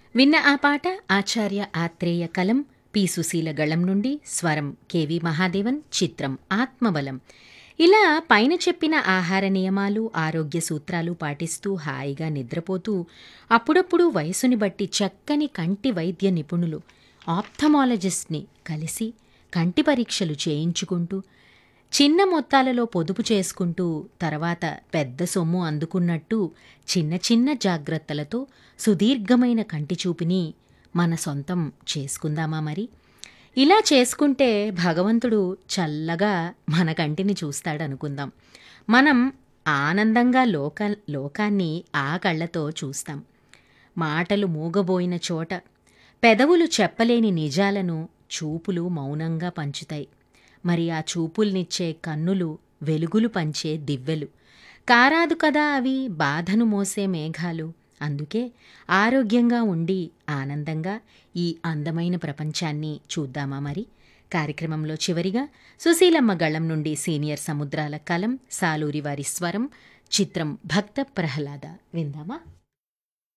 విన్న ఆ పాట ఆచార్య ఆత్రేయ కలం పి సుశీల గళం నుండి స్వరం కెవి మహాదేవన్ చిత్రం ఆత్మబలం ఇలా పైన చెప్పిన ఆహార నియమాలు ఆరోగ్య సూత్రాలు పాటిస్తూ హాయిగా నిద్రపోతూ అప్పుడప్పుడు వయసుని బట్టి చక్కని కంటి వైద్య నిపుణులు ఆప్థమాలజిస్ట్ని కలిసి కంటి పరీక్షలు చేయించుకుంటూ చిన్న మొత్తాలలో పొదుపు చేసుకుంటూ తర్వాత పెద్ద సొమ్ము అందుకున్నట్టు చిన్న చిన్న జాగ్రత్తలతో సుదీర్ఘమైన కంటి చూపుని మన సొంతం చేసుకుందామా మరి ఇలా చేసుకుంటే భగవంతుడు చల్లగా మన కంటిని చూస్తాడనుకుందాం మనం ఆనందంగా లోక లోకాన్ని ఆ కళ్ళతో చూస్తాం మాటలు మూగబోయిన చోట పెదవులు చెప్పలేని నిజాలను చూపులు మౌనంగా పంచుతాయి మరి ఆ చూపుల్నిచ్చే కన్నులు వెలుగులు పంచే దివ్వెలు కారాదు కదా అవి బాధను మోసే మేఘాలు అందుకే ఆరోగ్యంగా ఉండి ఆనందంగా ఈ అందమైన ప్రపంచాన్ని చూద్దామా మరి కార్యక్రమంలో చివరిగా సుశీలమ్మ గళం నుండి సీనియర్ సముద్రాల కలం సాలూరి వారి స్వరం చిత్రం భక్త ప్రహ్లాద విందామా